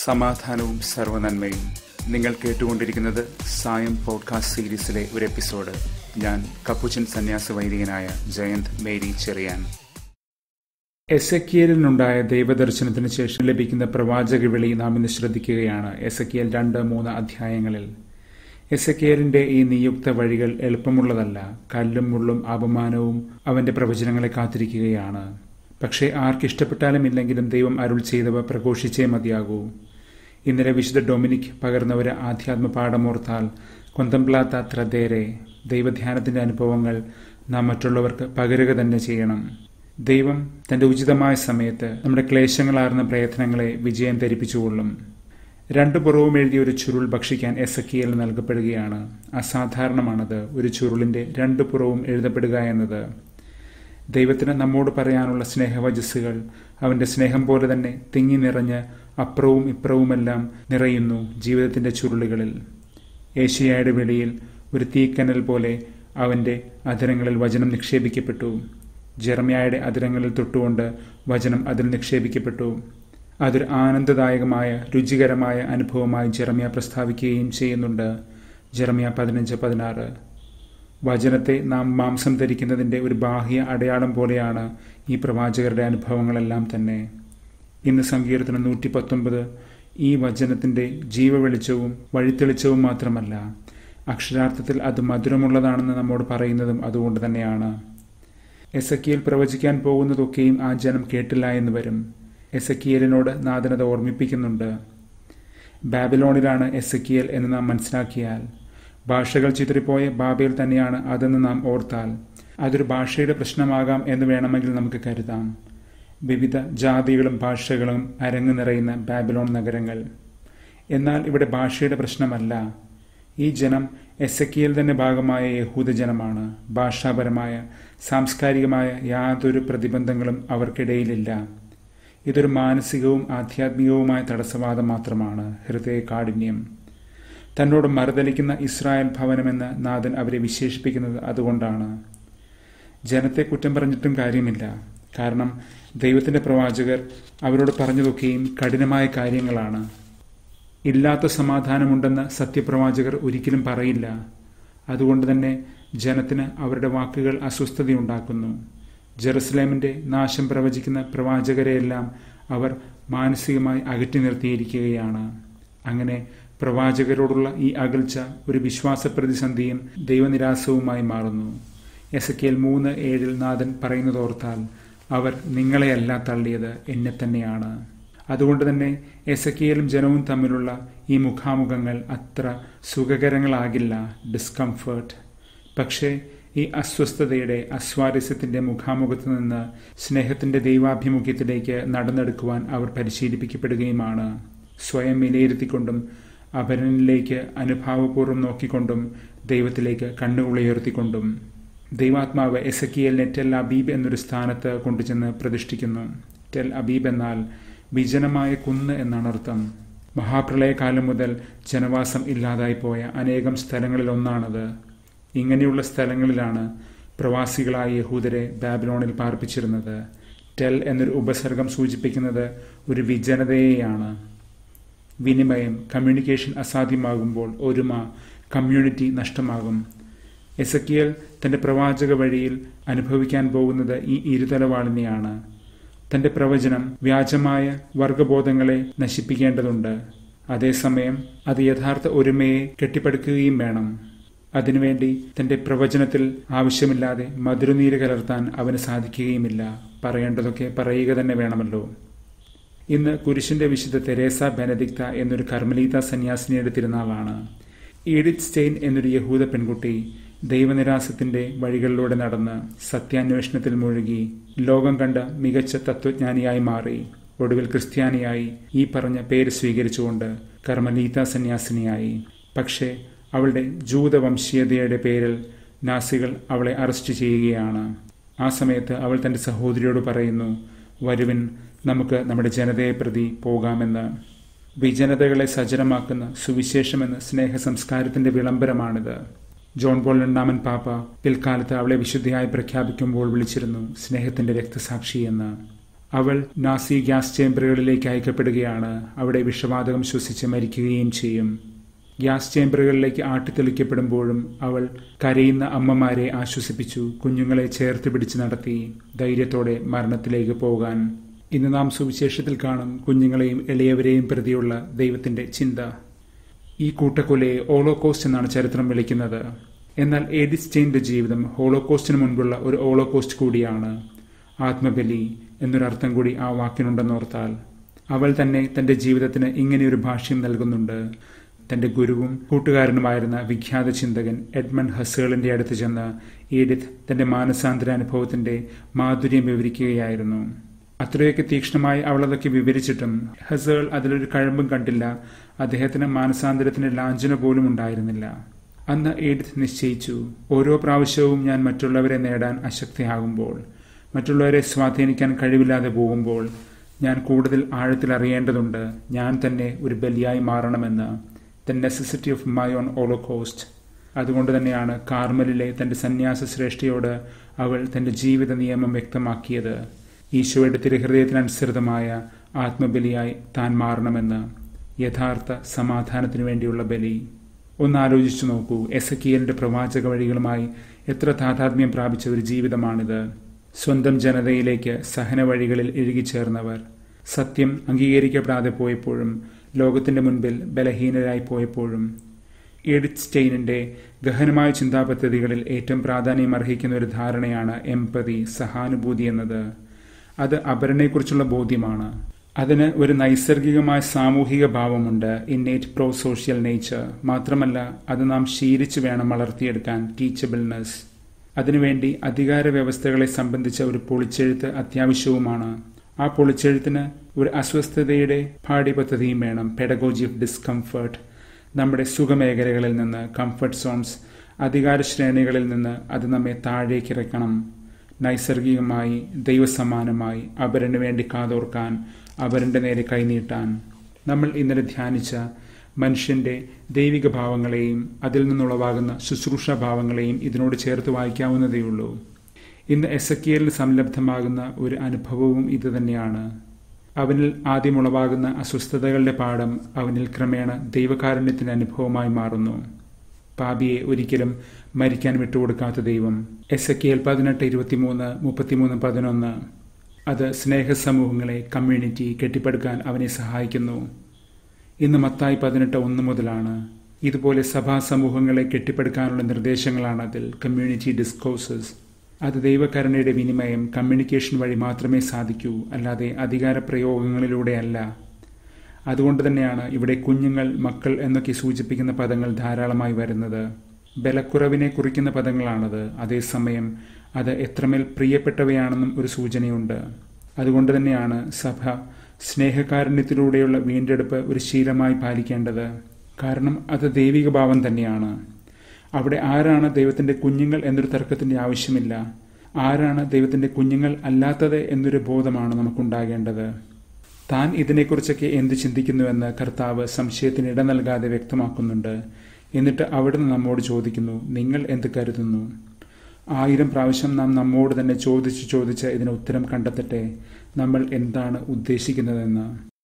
സമാധാനവും സർവനന്മയും നിങ്ങൾ കേട്ടുകൊണ്ടിരിക്കുന്നത് സായം പോഡ്കാസ്റ്റ് സീരീസിലെ ഒരു എപ്പിസോഡ് ഞാൻ കപ്പുച്ചൻ സന്യാസ വൈദികനായ ജയന്ത് മേരി ചെറിയാൻ എസ് എക്കിയലിനുണ്ടായ ദൈവദർശനത്തിന് ശേഷം ലഭിക്കുന്ന പ്രവാചക വിളി നാം ഇന്ന് ശ്രദ്ധിക്കുകയാണ് എസ് എക്കിയൽ രണ്ട് മൂന്ന് അധ്യായങ്ങളിൽ എസ് എക്കിയലിന്റെ ഈ നിയുക്ത വഴികൾ എളുപ്പമുള്ളതല്ല കല്ലും മുള്ളും അപമാനവും അവന്റെ പ്രവചനങ്ങളെ കാത്തിരിക്കുകയാണ് പക്ഷേ ആർക്കിഷ്ടപ്പെട്ടാലും ഇല്ലെങ്കിലും ദൈവം അരുൾ ചെയ്തവ പ്രഘോഷിച്ചേ മതിയാകൂ ഇന്നലെ വിശുദ്ധ ഡൊമിനിക് പകർന്ന ഒരു ആധ്യാത്മ പാഠമോർത്താൽ കൊന്തംപ്ലാത്ത ത്രദേരെ ദൈവധ്യാനത്തിന്റെ അനുഭവങ്ങൾ നാം മറ്റുള്ളവർക്ക് പകരുക തന്നെ ചെയ്യണം ദൈവം തന്റെ ഉചിതമായ സമയത്ത് നമ്മുടെ ക്ലേശങ്ങളാർന്ന പ്രയത്നങ്ങളെ വിജയം ധരിപ്പിച്ചുകൊള്ളും രണ്ടു പുറവും എഴുതിയ ഒരു ചുരുൾ ഭക്ഷിക്കാൻ എസ് എക്കിയൽ നൽകപ്പെടുകയാണ് അസാധാരണമാണത് ഒരു ചുരുളിന്റെ രണ്ടു പുറവും എഴുതപ്പെടുക എന്നത് ദൈവത്തിന് നമ്മോട് പറയാനുള്ള സ്നേഹവചസ്സുകൾ അവന്റെ സ്നേഹം പോലെ തന്നെ തിങ്ങി നിറഞ്ഞ് അപ്പുറവും ഇപ്പുറവുമെല്ലാം നിറയുന്നു ജീവിതത്തിന്റെ ചുരുളുകളിൽ ഏഷ്യയുടെ വെളിയിൽ ഒരു തീക്കനൽ പോലെ അവന്റെ അധരങ്ങളിൽ വചനം നിക്ഷേപിക്കപ്പെട്ടു ജെർമ്യായുടെ അധരങ്ങളിൽ തൊട്ടുകൊണ്ട് വചനം അതിൽ നിക്ഷേപിക്കപ്പെട്ടു അതൊരു ആനന്ദദായകമായ രുചികരമായ അനുഭവമായി ജെറമ്യ പ്രസ്താവിക്കുകയും ചെയ്യുന്നുണ്ട് ജെറമ്യ പതിനഞ്ച് പതിനാറ് വചനത്തെ നാം മാംസം ധരിക്കുന്നതിൻ്റെ ഒരു ബാഹ്യ അടയാളം പോലെയാണ് ഈ പ്രവാചകരുടെ അനുഭവങ്ങളെല്ലാം തന്നെ ഇന്ന് സങ്കീർത്തനം നൂറ്റി പത്തൊമ്പത് ഈ വചനത്തിൻ്റെ ജീവവെളിച്ചവും വഴിത്തെളിച്ചവും മാത്രമല്ല അക്ഷരാർത്ഥത്തിൽ അത് മധുരമുള്ളതാണെന്ന് നമ്മോട് പറയുന്നതും അതുകൊണ്ട് തന്നെയാണ് എസക്കിയൽ പ്രവചിക്കാൻ പോകുന്നതൊക്കെയും ആ ജനം കേട്ടില്ല എന്ന് വരും എസക്കിയലിനോട് നാഥനത ഓർമ്മിപ്പിക്കുന്നുണ്ട് ബാബിലോണിലാണ് എസക്കിയൽ എന്ന് നാം മനസ്സിലാക്കിയാൽ ഭാഷകൾ ചിതറിപ്പോയ ബാബയിൽ തന്നെയാണ് അതെന്ന് നാം ഓർത്താൽ അതൊരു ഭാഷയുടെ പ്രശ്നമാകാം എന്ന് വേണമെങ്കിൽ നമുക്ക് കരുതാം വിവിധ ജാതികളും ഭാഷകളും അരങ്ങു നിറയുന്ന ബാബിലോൺ നഗരങ്ങൾ എന്നാൽ ഇവിടെ ഭാഷയുടെ പ്രശ്നമല്ല ഈ ജനം എസക്കിയൽ തന്നെ ഭാഗമായ യഹൂദ ജനമാണ് ഭാഷാപരമായ സാംസ്കാരികമായ യാതൊരു പ്രതിബന്ധങ്ങളും അവർക്കിടയിലില്ല ഇതൊരു മാനസികവും ആധ്യാത്മികവുമായ തടസ്സവാദം മാത്രമാണ് ഹൃദയ കാഠിന്യം തന്നോട് മറുതലിക്കുന്ന ഇസ്രായേൽ ഭവനമെന്ന് നാഥൻ അവരെ വിശേഷിപ്പിക്കുന്നത് അതുകൊണ്ടാണ് ജനത്തെ കുറ്റം പറഞ്ഞിട്ടും കാര്യമില്ല കാരണം ദൈവത്തിന്റെ പ്രവാചകർ അവരോട് പറഞ്ഞതൊക്കെയും കഠിനമായ കാര്യങ്ങളാണ് ഇല്ലാത്ത സമാധാനമുണ്ടെന്ന് സത്യപ്രവാചകർ ഒരിക്കലും പറയില്ല അതുകൊണ്ട് തന്നെ ജനത്തിന് അവരുടെ വാക്കുകൾ അസ്വസ്ഥതയുണ്ടാക്കുന്നു ജെറുസലേമിന്റെ നാശം പ്രവചിക്കുന്ന പ്രവാചകരെയെല്ലാം അവർ മാനസികമായി അകറ്റി നിർത്തിയിരിക്കുകയാണ് അങ്ങനെ പ്രവാചകരോടുള്ള ഈ അകൽച്ച ഒരു വിശ്വാസ പ്രതിസന്ധിയും ദൈവനിരാസവുമായി മാറുന്നു എസ് കെൽ മൂന്ന് ഏഴിൽ നാഥൻ പറയുന്നതോർത്താൽ അവർ നിങ്ങളെയല്ല തള്ളിയത് എന്നെ തന്നെയാണ് അതുകൊണ്ട് തന്നെ എസക്കിയലും ജനവും തമ്മിലുള്ള ഈ മുഖാമുഖങ്ങൾ അത്ര സുഖകരങ്ങളാകില്ല ഡിസ്കംഫേർട്ട് പക്ഷേ ഈ അസ്വസ്ഥതയുടെ അസ്വാരസ്യത്തിന്റെ മുഖാമുഖത്ത് നിന്ന് സ്നേഹത്തിന്റെ ദൈവാഭിമുഖ്യത്തിലേക്ക് നടന്നെടുക്കുവാൻ അവർ പരിശീലിപ്പിക്കപ്പെടുകയുമാണ് സ്വയം വിലയിരുത്തിക്കൊണ്ടും അപരനിലേക്ക് അനുഭാവപൂർവ്വം നോക്കിക്കൊണ്ടും ദൈവത്തിലേക്ക് കണ്ണുകളുയർത്തിക്കൊണ്ടും ദൈവാത്മാവ് എസക്കിയലിനെ ടെൽ അബീബ് എന്നൊരു സ്ഥാനത്ത് കൊണ്ടുചെന്ന് പ്രതിഷ്ഠിക്കുന്നു ടെൽ അബീബ് എന്നാൽ വിജനമായ കുന്ന് എന്നാണ് അർത്ഥം മഹാപ്രളയകാലം മുതൽ ജനവാസം ഇല്ലാതായി പോയ അനേകം സ്ഥലങ്ങളിൽ ഒന്നാണത് ഇങ്ങനെയുള്ള സ്ഥലങ്ങളിലാണ് പ്രവാസികളായ യഹൂദരെ ബാബിലോണിൽ പാർപ്പിച്ചിരുന്നത് ടെൽ എന്നൊരു ഉപസർഗം സൂചിപ്പിക്കുന്നത് ഒരു വിജനതയെയാണ് വിനിമയം കമ്മ്യൂണിക്കേഷൻ അസാധ്യമാകുമ്പോൾ ഒരുമ കമ്മ്യൂണിറ്റി നഷ്ടമാകും എസക്കിയൽ തന്റെ പ്രവാചക വഴിയിൽ അനുഭവിക്കാൻ പോകുന്നത് ഈ ഇരുതലവാളിനെയാണ് തന്റെ പ്രവചനം വ്യാജമായ വർഗബോധങ്ങളെ നശിപ്പിക്കേണ്ടതുണ്ട് അതേസമയം അത് യഥാർത്ഥ ഒരുമയെ കെട്ടിപ്പടുക്കുകയും വേണം അതിനുവേണ്ടി തന്റെ പ്രവചനത്തിൽ ആവശ്യമില്ലാതെ മധുരനീര് കലർത്താൻ അവന് സാധിക്കുകയുമില്ല പറയേണ്ടതൊക്കെ പറയുക തന്നെ വേണമല്ലോ ഇന്ന് കുരിശിന്റെ വിശുദ്ധ തെരേസ ബെനദിക്ത എന്നൊരു കർമ്മലീത സന്യാസിനിയുടെ തിരുനാളാണ് ഈഡിറ്റ് സ്റ്റെയിൻ എന്നൊരു യഹൂദ പെൺകുട്ടി ദൈവനിരാസത്തിന്റെ വഴികളിലൂടെ നടന്ന് സത്യാന്വേഷണത്തിൽ മുഴുകി ലോകം കണ്ട മികച്ച തത്വജ്ഞാനിയായി മാറി ഒടുവിൽ ക്രിസ്ത്യാനിയായി ഈ പറഞ്ഞ പേര് സ്വീകരിച്ചുകൊണ്ട് കർമ്മലീത സന്യാസിനിയായി പക്ഷേ അവളുടെ ജൂതവംശീയതയുടെ പേരിൽ നാസികൾ അവളെ അറസ്റ്റ് ചെയ്യുകയാണ് ആ സമയത്ത് അവൾ തന്റെ സഹോദരിയോട് പറയുന്നു വരുവിൻ നമുക്ക് നമ്മുടെ ജനതയെ പ്രതി പോകാമെന്ന് വിജനതകളെ സജ്ജനമാക്കുന്ന സുവിശേഷമെന്ന സ്നേഹ സംസ്കാരത്തിന്റെ വിളംബരമാണിത് ജോൺ പോൾ രണ്ടാമൻ പാപ്പ പിൽക്കാലത്ത് അവളെ വിശുദ്ധിയായി പ്രഖ്യാപിക്കുമ്പോൾ വിളിച്ചിരുന്നു സ്നേഹത്തിന്റെ രക്തസാക്ഷി എന്ന് അവൾ നാസി ഗ്യാസ് ചേംബറുകളിലേക്ക് അയക്കപ്പെടുകയാണ് അവിടെ വിഷവാതകം ശ്വസിച്ച് മരിക്കുകയും ചെയ്യും ഗ്യാസ് ചേംബറുകളിലേക്ക് ആട്ടിത്തെളിക്കപ്പെടുമ്പോഴും അവൾ കരയുന്ന അമ്മമാരെ ആശ്വസിപ്പിച്ചു കുഞ്ഞുങ്ങളെ ചേർത്ത് പിടിച്ച് നടത്തി ധൈര്യത്തോടെ മരണത്തിലേക്ക് പോകാൻ ഇന്ന് നാം സുവിശേഷത്തിൽ കാണും കുഞ്ഞുങ്ങളെയും എളിയവരെയും പ്രതിയുള്ള ദൈവത്തിന്റെ ചിന്ത ഈ കൂട്ടക്കൊലയെ ഓളോകോസ്റ്റ് എന്നാണ് ചരിത്രം വിളിക്കുന്നത് എന്നാൽ എഡിസ് ചെയിന്റെ ജീവിതം ഹോളോകോസ്റ്റിന് മുൻപുള്ള ഒരു ഓളോകോസ്റ്റ് കൂടിയാണ് ആത്മബലി എന്നൊരർത്ഥം കൂടി ആ വാക്കിനുണ്ടെന്നോർത്താൽ അവൾ തന്നെ തന്റെ ജീവിതത്തിന് ഇങ്ങനെയൊരു ഭാഷ്യം നൽകുന്നുണ്ട് തന്റെ ഗുരുവും കൂട്ടുകാരനുമായിരുന്ന വിഖ്യാത ചിന്തകൻ എഡ്മണ്ട് ഹസേളിന്റെ അടുത്ത് ചെന്ന് ഈഡിത്ത് തന്റെ മാനസാന്തര അനുഭവത്തിന്റെ മാധുര്യം വിവരിക്കുകയായിരുന്നു അത്രയൊക്കെ തീക്ഷ്ണമായി അവളതൊക്കെ വിവരിച്ചിട്ടും ഹസേൾ അതിലൊരു കഴമ്പും കണ്ടില്ല അദ്ദേഹത്തിന് മാനസാന്തരത്തിന് ലാഞ്ചന പോലും ഉണ്ടായിരുന്നില്ല അന്ന് എഡിത്ത് നിശ്ചയിച്ചു ഓരോ പ്രാവശ്യവും ഞാൻ മറ്റുള്ളവരെ നേടാൻ അശക്തിയാകുമ്പോൾ മറ്റുള്ളവരെ സ്വാധീനിക്കാൻ കഴിവില്ലാതെ പോകുമ്പോൾ ഞാൻ കൂടുതൽ ആഴത്തിൽ അറിയേണ്ടതുണ്ട് ഞാൻ തന്നെ ഒരു ബലിയായി മാറണമെന്ന് the necessity of my own holocaust അതുകൊണ്ട് തന്നെയാണ് കാർമലിലെ തന്റെ സന്യാസ ശ്രേഷ്ഠയോട് അവൾ തന്റെ ജീവിത നിയമം വ്യക്തമാക്കിയത് ഈശോയുടെ തിരുഹൃദയത്തിനനുസൃതമായ ആത്മബലിയായി താൻ മാറണമെന്ന് യഥാർത്ഥ സമാധാനത്തിനു വേണ്ടിയുള്ള ബലി ഒന്ന് ആലോചിച്ചു നോക്കൂ എസക്കിയലിന്റെ പ്രവാചക വഴികളുമായി എത്ര താതാത്മ്യം പ്രാപിച്ച ഒരു ജീവിതമാണിത് സ്വന്തം ജനതയിലേക്ക് സഹന വഴികളിൽ ഇഴുകിച്ചേർന്നവർ സത്യം അംഗീകരിക്കപ്പെടാതെ പോയപ്പോഴും ലോകത്തിന്റെ മുൻപിൽ ബലഹീനരായി പോയപ്പോഴും എഡിറ്റ് സ്റ്റെയിനിന്റെ ഗഹനമായ ചിന്താപദ്ധതികളിൽ ഏറ്റവും പ്രാധാന്യം അർഹിക്കുന്ന ഒരു ധാരണയാണ് എംപതി സഹാനുഭൂതി എന്നത് അത് അപരനെക്കുറിച്ചുള്ള ബോധ്യമാണ് അതിന് ഒരു നൈസർഗികമായ സാമൂഹിക ഭാവമുണ്ട് ഇന്നേറ്റ് പ്രോ സോഷ്യൽ നേച്ചർ മാത്രമല്ല അത് നാം ശീലിച്ചു വേണം വളർത്തിയെടുക്കാൻ ടീച്ചബിൾനെസ് അതിനുവേണ്ടി അധികാര വ്യവസ്ഥകളെ സംബന്ധിച്ച ഒരു പൊളിച്ചെഴുത്ത് അത്യാവശ്യവുമാണ് ആ പൊളിച്ചെഴുത്തിന് ഒരു അസ്വസ്ഥതയുടെ പാഠ്യപദ്ധതിയും വേണം പെഡഗോജി ഓഫ് ഡിസ്കംഫർട്ട് നമ്മുടെ സുഖമേഖലകളിൽ നിന്ന് കംഫർട്ട് സോൺസ് അധികാര ശ്രേണികളിൽ നിന്ന് അത് നമ്മെ താഴേക്കിറക്കണം നൈസർഗികമായി ദൈവസമാനമായി അവരന് വേണ്ടി കാതോർക്കാൻ അവരുടെ നേരെ കൈനീട്ടാൻ നമ്മൾ ഇന്നലെ ധ്യാനിച്ച മനുഷ്യന്റെ ദൈവിക ഭാവങ്ങളെയും അതിൽ നിന്നുളവാകുന്ന ശുശ്രൂഷ ഭാവങ്ങളെയും ഇതിനോട് ചേർത്ത് വായിക്കാവുന്നതേയുള്ളൂ ഇന്ന് എസക്കിയലിൽ സംലബ്ധമാകുന്ന ഒരു അനുഭവവും ഇതുതന്നെയാണ് അവനിൽ ആദ്യം ഉളവാകുന്ന അസ്വസ്ഥതകളുടെ പാഠം അവനിൽ ക്രമേണ ദൈവകാരുണ്യത്തിന്റെ അനുഭവമായി മാറുന്നു പാപിയെ ഒരിക്കലും മരിക്കാൻ വിട്ടുകൊടുക്കാത്ത ദൈവം എസ് എ കെൽ പതിനെട്ട് ഇരുപത്തിമൂന്ന് മുപ്പത്തിമൂന്ന് പതിനൊന്ന് അത് സ്നേഹസമൂഹങ്ങളെ കമ്മ്യൂണിറ്റി കെട്ടിപ്പടുക്കാൻ അവനെ സഹായിക്കുന്നു ഇന്ന് മത്തായി പതിനെട്ട് ഒന്ന് മുതലാണ് ഇതുപോലെ സഭാ സമൂഹങ്ങളെ കെട്ടിപ്പടുക്കാനുള്ള നിർദ്ദേശങ്ങളാണ് അതിൽ കമ്മ്യൂണിറ്റി ഡിസ്കോസസ് അത് ദൈവകരുണയുടെ വിനിമയം കമ്മ്യൂണിക്കേഷൻ വഴി മാത്രമേ സാധിക്കൂ അല്ലാതെ അധികാര പ്രയോഗങ്ങളിലൂടെയല്ല അതുകൊണ്ട് തന്നെയാണ് ഇവിടെ കുഞ്ഞുങ്ങൾ മക്കൾ എന്നൊക്കെ സൂചിപ്പിക്കുന്ന പദങ്ങൾ ധാരാളമായി വരുന്നത് ബലക്കുറവിനെ കുറിക്കുന്ന പദങ്ങളാണത് അതേസമയം അത് എത്രമേൽ പ്രിയപ്പെട്ടവയാണെന്നും ഒരു സൂചനയുണ്ട് അതുകൊണ്ട് തന്നെയാണ് സഭ സ്നേഹകാരുണ്യത്തിലൂടെയുള്ള വീണ്ടെടുപ്പ് ഒരു ശീലമായി പാലിക്കേണ്ടത് കാരണം അത് ദൈവിക ഭാവം തന്നെയാണ് അവിടെ ആരാണ് ദൈവത്തിന്റെ കുഞ്ഞുങ്ങൾ എന്നൊരു തർക്കത്തിന്റെ ആവശ്യമില്ല ആരാണ് ദൈവത്തിന്റെ കുഞ്ഞുങ്ങൾ അല്ലാത്തത് എന്നൊരു ബോധമാണ് നമുക്കുണ്ടാകേണ്ടത് താൻ ഇതിനെക്കുറിച്ചൊക്കെ എന്ത് ചിന്തിക്കുന്നുവെന്ന് കർത്താവ് സംശയത്തിന് ഇട നൽകാതെ വ്യക്തമാക്കുന്നുണ്ട് എന്നിട്ട് അവിടുന്ന് നമ്മോട് ചോദിക്കുന്നു നിങ്ങൾ എന്ത് കരുതുന്നു ആയിരം പ്രാവശ്യം നാം നമ്മോട് തന്നെ ചോദിച്ച് ചോദിച്ച് ഇതിന് ഉത്തരം കണ്ടെത്തട്ടെ നമ്മൾ എന്താണ് ഉദ്ദേശിക്കുന്നതെന്ന്